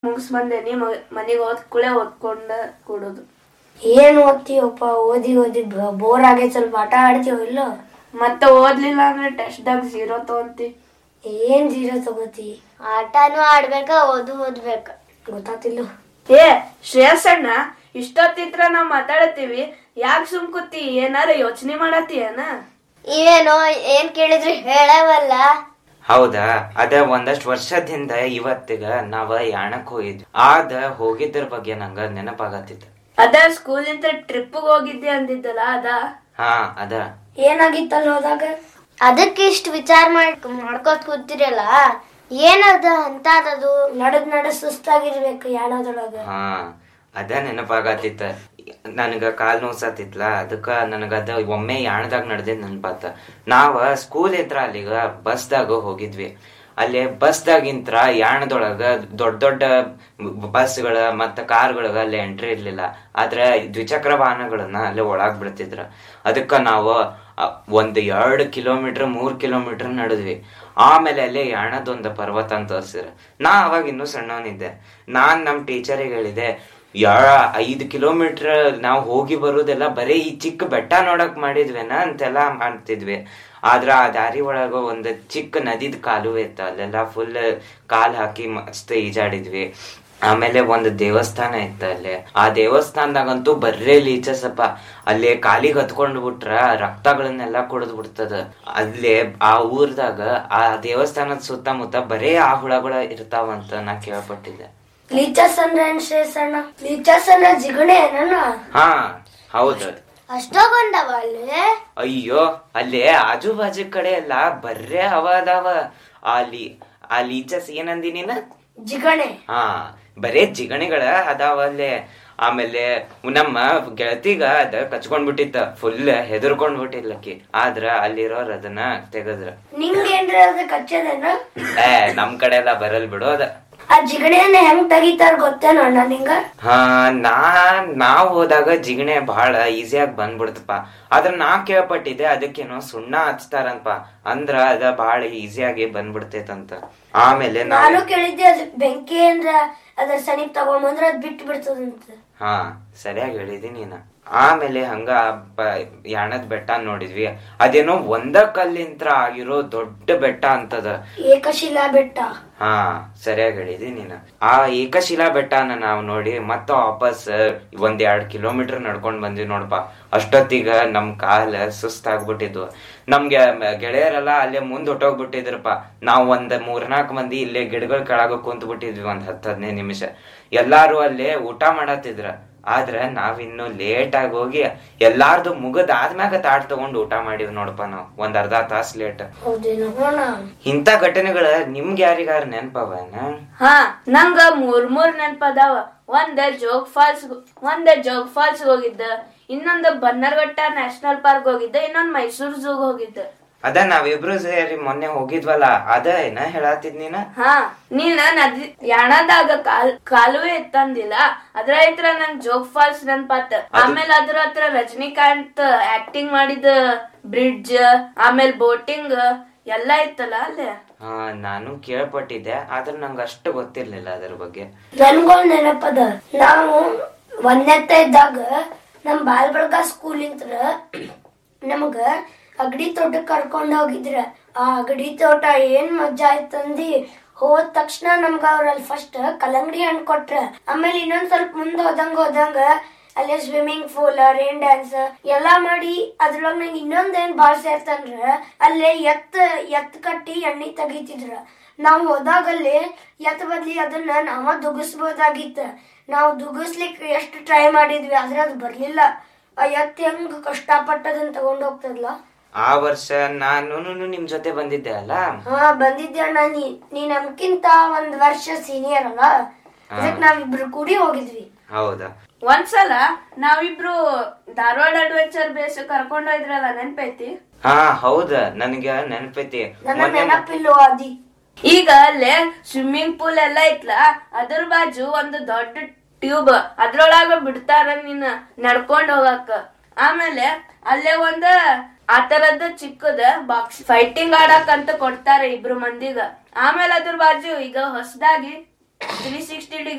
ಮುಗಿಸ್ ಬಂದೇನಿ ಮನೆಗೆ ಓದ್ ಕುಳೆ ಓದ್ಕೊಂಡ ಕೊಡೋದು ಏನ್ ಓದ್ತೀವಪ್ಪ ಓದಿ ಓದಿ ಬೋರ್ ಆಗೈತ್ ಸ್ವಲ್ಪ ಆಟ ಆಡ್ತೀವೋ ಇಲ್ಲೋ ಮತ್ತೆ ಓದ್ಲಿಲ್ಲ ಅಂದ್ರೆ ಟೆಸ್ಟ್ದಾಗ ಝೀರೋ ತಗೊಂತಿ ಏನ್ ಜೀರೋ ತಗೋತಿ ಆಟನೂ ಆಡ್ಬೇಕ ಓದು ಓದ್ಬೇಕ ಗೊತ್ತಾತಿಲ್ಲ ಏ ಶ್ರೇಯಸಣ್ಣ ಇಷ್ಟೊತ್ತಿತ್ರ ನಾವ್ ಮಾತಾಡತ್ತೀವಿ ಯಾಕೆ ಸುಮ್ ಕೂತಿ ಏನಾರ ಯೋಚನೆ ಮಾಡತ್ತೀಯನ ಇವೇನೋ ಏನ್ ಕೇಳಿದ್ರು ಹೇಳವಲ್ಲ ಹೌದಾ ಅದ ಒಂದಷ್ಟು ವರ್ಷದಿಂದ ಇವತ್ತಿಗ ನಾವ ಯಾಣಕ್ ಹೋಗಿದ್ವಿ ಆದ ಹೋಗಿದ್ರ ಬಗ್ಗೆ ನಂಗ ನೆನಪಾಗತ್ತಿತ್ತು ಅದ ಸ್ಕೂಲಿಂದ ಟ್ರಿಪ್ ಹೋಗಿದ್ದೆ ಅಂದಿದ್ದಲ್ಲ ಅದ ಹಾ ಅದ ಏನಾಗಿತ್ತಲ್ಲ ಹೋದಾಗ ಅದಕ್ಕೆ ಇಷ್ಟ ವಿಚಾರ ಮಾಡ್ ಮಾಡ್ಕೋತ ಕೂತಿರಲ್ಲ ಏನದ ಅಂತದದು ನಡದ್ ನಡ ಸುಸ್ತಾಗಿರ್ಬೇಕು ಯಾಣದೊಳಗ ಹಾ ಅದ ನೆನಪಾಗತ್ತಿತ್ತ ನನಗ ಕಾಲ್ ನೋಸತ್ತಿತ್ಲ ಅದಕ್ಕ ನನಗ ಅದ ಒಮ್ಮೆ ಯಾಣದಾಗ ನಡೆದಿದ್ ನೆನಪಾತ ನಾವ ಸ್ಕೂಲ್ ಇದ್ರ ಅಲ್ಲಿಗ ಬಸ್ದಾಗ ಹೋಗಿದ್ವಿ ಅಲ್ಲಿ ಬಸ್ದಾಗಿಂತ್ರ ಯಾಣದೊಳಗ ದೊಡ್ಡ ದೊಡ್ಡ ಬಸ್ಗಳ ಮತ್ತ ಕಾರ್ಗಳಗ ಅಲ್ಲಿ ಎಂಟ್ರಿ ಇರ್ಲಿಲ್ಲ ಆದ್ರೆ ದ್ವಿಚಕ್ರ ವಾಹನಗಳನ್ನ ಅಲ್ಲಿ ಒಳಗ್ ಬಿಡ್ತಿದ್ರ ಅದಕ್ಕ ನಾವು ಅ, ಒಂದ್ ಎರಡ್ ಕಿಲೋಮೀಟರ್ ಮೂರ್ ಕಿಲೋಮೀಟರ್ ನಡೆದ್ವಿ ಆಮೇಲೆ ಅಲ್ಲಿ ಯಾಣದೊಂದು ಪರ್ವತ ಅಂತ ತೋರಿಸಿದ್ರ ನಾ ಅವಾಗ ಇನ್ನೂ ಸಣ್ಣವನಿದ್ದೆ ನಾನ್ ನಮ್ ಟೀಚರಿಗೆ ಹೇಳಿದೆ ಯಾ ಐದ್ ಕಿಲೋಮೀಟರ್ ನಾವು ಹೋಗಿ ಬರುದೆಲ್ಲ ಬರೀ ಈ ಚಿಕ್ಕ ಬೆಟ್ಟ ನೋಡಕ್ ಮಾಡಿದ್ವೇನ ಅಂತೆಲ್ಲ ಮಾಡ್ತಿದ್ವಿ ಆದ್ರ ಆ ದಾರಿ ಒಳಗ ಒಂದ್ ಚಿಕ್ಕ ನದಿದ್ ಕಾಲುವೆ ಇತ್ತು ಅಲ್ಲೆಲ್ಲ ಫುಲ್ ಕಾಲ್ ಹಾಕಿ ಮಸ್ತ್ ಈಜಾಡಿದ್ವಿ ಆಮೇಲೆ ಒಂದು ದೇವಸ್ಥಾನ ಇತ್ತು ಅಲ್ಲಿ ಆ ದೇವಸ್ಥಾನದಾಗಂತೂ ಬರ್ರೇ ಲೀಚಸಪ್ಪ ಅಲ್ಲಿ ಕಾಲಿಗೆ ಹತ್ಕೊಂಡ್ ಬಿಟ್ರ ರಕ್ತಗಳನ್ನೆಲ್ಲ ಕುಡಿದ್ ಬಿಡ್ತದ ಅಲ್ಲೇ ಆ ಊರ್ದಾಗ ಆ ದೇವಸ್ಥಾನದ ಸುತ್ತಮುತ್ತ ಬರೇ ಆ ಹುಳಗಳ ಇರ್ತಾವಂತ ನಾ ಕೇಳ್ಪಟ್ಟಿದ್ದೆ ಲೀಚಸ್ ಅಂದ್ರೆ ಏನ್ ಶ್ರೇಯಸಣ್ಣ ಲೀಚಸ್ ಅಂದ್ರೆ ಜಿಗಣೆ ನನ್ನ ಹಾ ಹೌದು ಅಷ್ಟೊಂದವ ಅಲ್ಲಿ ಅಯ್ಯೋ ಅಲ್ಲೇ ಆಜು ಬಾಜು ಕಡೆ ಎಲ್ಲ ಬರ್ರೇ ಅವ ಅದಾವ ಅಲ್ಲಿ ಆ ಲೀಚಸ್ ಏನಂದಿ ನೀನ ಜಿಗಣೆ ಹಾ ಬರೇ ಜಿಗಣಿಗಳ ಅದಾವ ಅಲ್ಲೇ ಆಮೇಲೆ ನಮ್ಮ ಗೆಳತಿಗ ಅದ ಕಚ್ಕೊಂಡ್ ಬಿಟ್ಟಿತ್ತ ಫುಲ್ ಹೆದರ್ಕೊಂಡ್ ಬಿಟ್ಟಿಲ್ಲಕಿ ಆದ್ರ ಅಲ್ಲಿರೋರ್ ಅದನ್ನ ತೆಗದ್ರ ನಿಂಗೇನ್ರ ಅದ ಕಚ್ಚದೇನ ಏ ನಮ್ ಕಡೆ ಎಲ್ಲ ಬರಲ್ ಬಿಡು ಅದ ಆ ಜಿಗಣೆಯನ್ನ ಹೆಂಗ್ ತೆಗಿತಾರ ಗೊತ್ತೇನೋ ಅಣ್ಣ ನಿಂಗ ಹಾ ನಾ ನಾವ್ ಹೋದಾಗ ಜಿಗಣೆ ಬಹಳ ಈಸಿಯಾಗಿ ಬಂದ್ಬಿಡ್ತಪ್ಪ ಆದ್ರ ನಾ ಕೇಳ್ಪಟ್ಟಿದ್ದೆ ಅದಕ್ಕೇನೋ ಸುಣ್ಣ ಹಚ್ತಾರಂತ ಅಂದ್ರ ಅದ ಬಹಳ ಈಸಿಯಾಗಿ ಬಂದ್ಬಿಡ್ತೈತಂತ ಆಮೇಲೆ ನಾನು ನಾವು ಕೇಳಿದ್ದೆ ಅದ್ ಬೆಂಕಿ ಏನ್ರ ಅದ್ರ ಸನಿಪ್ ತಗೊಂಬಂದ್ರ ಅದ್ ಬಿಟ್ಟು ಬಿಡ್ತದಂತ ಹಾ ಸರಿಯಾಗಿ ಹೇಳಿದಿ ನೀನ ಆಮೇಲೆ ಹಂಗ ಬ- ಯಾಣದ್ ಬೆಟ್ಟ ನೋಡಿದ್ವಿ ಅದೇನೋ ಒಂದ ಕಲ್ಲಿಂತ್ರ ಆಗಿರೋ ದೊಡ್ಡ ಬೆಟ್ಟ ಅಂತದ ಏಕಶಿಲಾ ಬೆಟ್ಟ ಹಾ ಸರಿಯಾಗಿ ಹೇಳಿದಿ ನೀನ ಆ ಏಕಶಿಲಾ ಬೆಟ್ಟನ ನಾವು ನೋಡಿ ಮತ್ತ ವಾಪಸ್ ಒಂದ್ ಎರಡ್ ಕಿಲೋಮೀಟರ್ ನಡ್ಕೊಂಡ್ ಬಂದ್ವಿ ನೋಡಪ್ಪ ಅಷ್ಟೊತ್ತಿಗ ನಮ್ ಕಾಲ ಸುಸ್ತಾಗ್ಬಿಟ್ಟಿದ್ವು ನಮ್ಗೆ ಮ- ಗೆಳೆಯರೆಲ್ಲ ಅಲ್ಲೇ ಮುಂದ್ ಹೊಟ್ಟೋಗ್ಬಿಟ್ಟಿದ್ರಪ್ಪ ನಾವ್ ಒಂದ್ ಮೂರ್ನಾಲ್ಕು ಮಂದಿ ಇಲ್ಲೇ ಗಿಡಗಳ ಕೆಳಗ ಕುಂತ್ ಬಿಟ್ಟಿದ್ವಿ ಒಂದ್ ಹತ್ತ್ ಹದಿನೈದು ನಿಮಿಷ ಎಲ್ಲಾರು ಅಲ್ಲೇ ಊಟ ಮಾಡತ್ತಿದ್ರ ಆದ್ರ ನಾವಿನ್ನು ಲೇಟ್ ಆಗಿ ಹೋಗಿ ಎಲ್ಲಾರ್ದು ಮುಗದ್ ಆದ್ಮ್ಯಾಗ ತಾಟ್ ತಗೊಂಡ್ ಊಟ ಮಾಡಿವ್ ನೋಡಪ್ಪ ನಾವ್ ಒಂದ್ ಅರ್ಧ ತಾಸ್ ಲೇಟ್ ಹೌದೇನೋ ಹೋಣ ಇಂಥ ಘಟನೆಗಳ ನಿಮ್ಗೆ ಯಾರಿಗಾರ ನೆನಪವನ ಹಾ ನಂಗ ಮೂರ್ ಮೂರ್ ನೆನಪದಾವ ಒಂದ್ ಜೋಗ್ ಫಾಲ್ಸ್ ಒಂದ್ ಜೋಗ್ ಫಾಲ್ಸ್ ಹೋಗಿದ್ದ ಇನ್ನೊಂದ್ ಬನ್ನರ್ಘಟ್ಟ ನ್ಯಾಷನಲ್ ಪಾರ್ಕ್ ಹೋಗಿದ್ದ ಇನ್ನೊಂದ್ ಮೈಸೂರ್ ಝೂಗ್ ಹೋಗಿದ್ದ ಅದ ನಾವಿಬ್ರು ಸೇರಿ ಮೊನ್ನೆ ಹೋಗಿದ್ವಲ್ಲ ಅದ ಏನ ಹೇಳತ್ತಿದ್ ನೀನ ಹಾ ನೀನ ನದಿ ಯಾಣದಾಗ ಕಾಲ್ ಕಾಲುವೆ ಇತ್ತಂದಿಲ್ಲ ಅದ್ರ ಹತ್ರ ನಂಗ್ ಜೋಗ್ ಫಾಲ್ಸ್ ನೆನ್ಪಾತ ಆಮೇಲೆ ಅದ್ರ ಹತ್ರ ರಜನಿಕಾಂತ್ ಆಕ್ಟಿಂಗ್ ಮಾಡಿದ ಬ್ರಿಡ್ಜ್ ಆಮೇಲೆ ಬೋಟಿಂಗ್ ಎಲ್ಲಾ ಇತ್ತಲ್ಲ ಅಲ್ಲೇ ಹಾ ನಾನು ಕೇಳ್ಪಟ್ಟಿದ್ದೆ ಆದ್ರೆ ನಂಗೆ ಅಷ್ಟು ಗೊತ್ತಿರ್ಲಿಲ್ಲ ಅದ್ರ ಬಗ್ಗೆ ನನ್ಗೊಂದ್ ನೆನಪದ ನಾವು ಒಂದೆತ್ತ ಇದ್ದಾಗ ನಮ್ ಬಾಲ್ ಬಳಗ ಸ್ಕೂಲಿಂತ್ರ ನಮಗ ಅಗಡಿ ತೋಟಕ್ ಕರ್ಕೊಂಡ್ ಹೋಗಿದ್ರ ಆ ಅಗಡಿ ತೋಟ ಏನ್ ಮಜಾ ಆಯ್ತಂದಿ ಹೋದ ತಕ್ಷಣ ನಮ್ಗ ಅವ್ರಲ್ಲಿ ಫಸ್ಟ್ ಕಲ್ಲಂಗಡಿ ಹಣ್ಣು ಕೊಟ್ರ ಆಮೇಲೆ ಇನ್ನೊಂದ್ ಸ್ವಲ್ಪ ಮುಂದ್ ಹೋದಂಗ ಹೋದಂಗ ಅಲ್ಲೇ ಸ್ವಿಮ್ಮಿಂಗ್ ಪೂಲ್ ರೇನ್ ಡ್ಯಾನ್ಸ್ ಎಲ್ಲಾ ಮಾಡಿ ಅದ್ರೊಳಗ ನಂಗೆ ಇನ್ನೊಂದ್ ಏನ್ ಭಾಳ ಸೇರ್ತಂದ್ರ ಅಲ್ಲೇ ಎತ್ ಎತ್ ಕಟ್ಟಿ ಎಣ್ಣೆ ತೆಗಿತಿದ್ರ ನಾವ್ ಹೋದಾಗಲ್ಲಿ ಎತ್ ಬದ್ಲಿ ಅದನ್ನ ನಾವ ದುಗಿಸ್ಬೋದಾಗಿತ್ತ ನಾವು ದುಗಿಸ್ಲಿಕ್ಕೆ ಎಷ್ಟು ಟ್ರೈ ಮಾಡಿದ್ವಿ ಆದ್ರೆ ಅದು ಬರ್ಲಿಲ್ಲ ಆ ಎತ್ ಹೆಂಗ್ ಕಷ್ಟಪಟ್ಟದನ್ನ ತಗೊಂಡ್ ಹೋಗ್ತದಲ್ಲ ಆ ವರ್ಷ ನಾನು ನಿಮ್ ಜೊತೆ ಬಂದಿದ್ದೆ ಅಲ್ಲ ಹಾ ಬಂದಿದ್ದೆ ಅಣ್ಣ ನೀ ನೀ ನಮ್ಕಿಂತ ಒಂದ್ ವರ್ಷ ಸೀನಿಯರ್ ಅಲ್ಲ ಅದಕ್ಕೆ ನಾವಿಬ್ರು ಕೂಡಿ ಹೋಗಿದ್ವಿ ಹೌದಾ ಒಂದ್ಸಲ ನಾವಿಬ್ರು ಧಾರವಾಡ ಅಡ್ವೆಂಚರ್ ಬೇಸ್ ಕರ್ಕೊಂಡ್ ಹೋಯ್ದ್ರಲ್ಲ ನೆನ್ಪೈತಿ ಹಾ ಹೌದ ನನಗೆ ನೆನಪೈತಿ ನನ್ನ ಮೊನ್ನೆ ನೆನಪಿಲ್ವ ಅದಿ ಈಗ ಅಲ್ಲೇ ಸ್ವಿಮ್ಮಿಂಗ್ ಪೂಲ್ ಎಲ್ಲ ಐತ್ಲ ಅದ್ರ ಬಾಜು ಒಂದು ದೊಡ್ಡ ಟ್ಯೂಬ್ ಅದ್ರೊಳಗ ಬಿಡ್ತಾರ ನೀನ್ ನಡ್ಕೊಂಡ್ ಹೋಗಕ್ಕ ಆಮೇಲೆ ಅಲ್ಲೇ ಒಂದ ಆ ತರದ್ದು ಚಿಕ್ಕದ ಬಾಕ್ಸ್ ಫೈಟಿಂಗ್ ಆಡಕ್ ಅಂತ ಕೊಡ್ತಾರೆ ಇಬ್ರು ಮಂದಿಗ ಆಮೇಲೆ ಅದ್ರ ಬಾಜು ಈಗ ಹೊಸದಾಗಿ ತ್ರೀ ಸಿಕ್ಸ್ಟಿ ಡಿಗ್ರಿ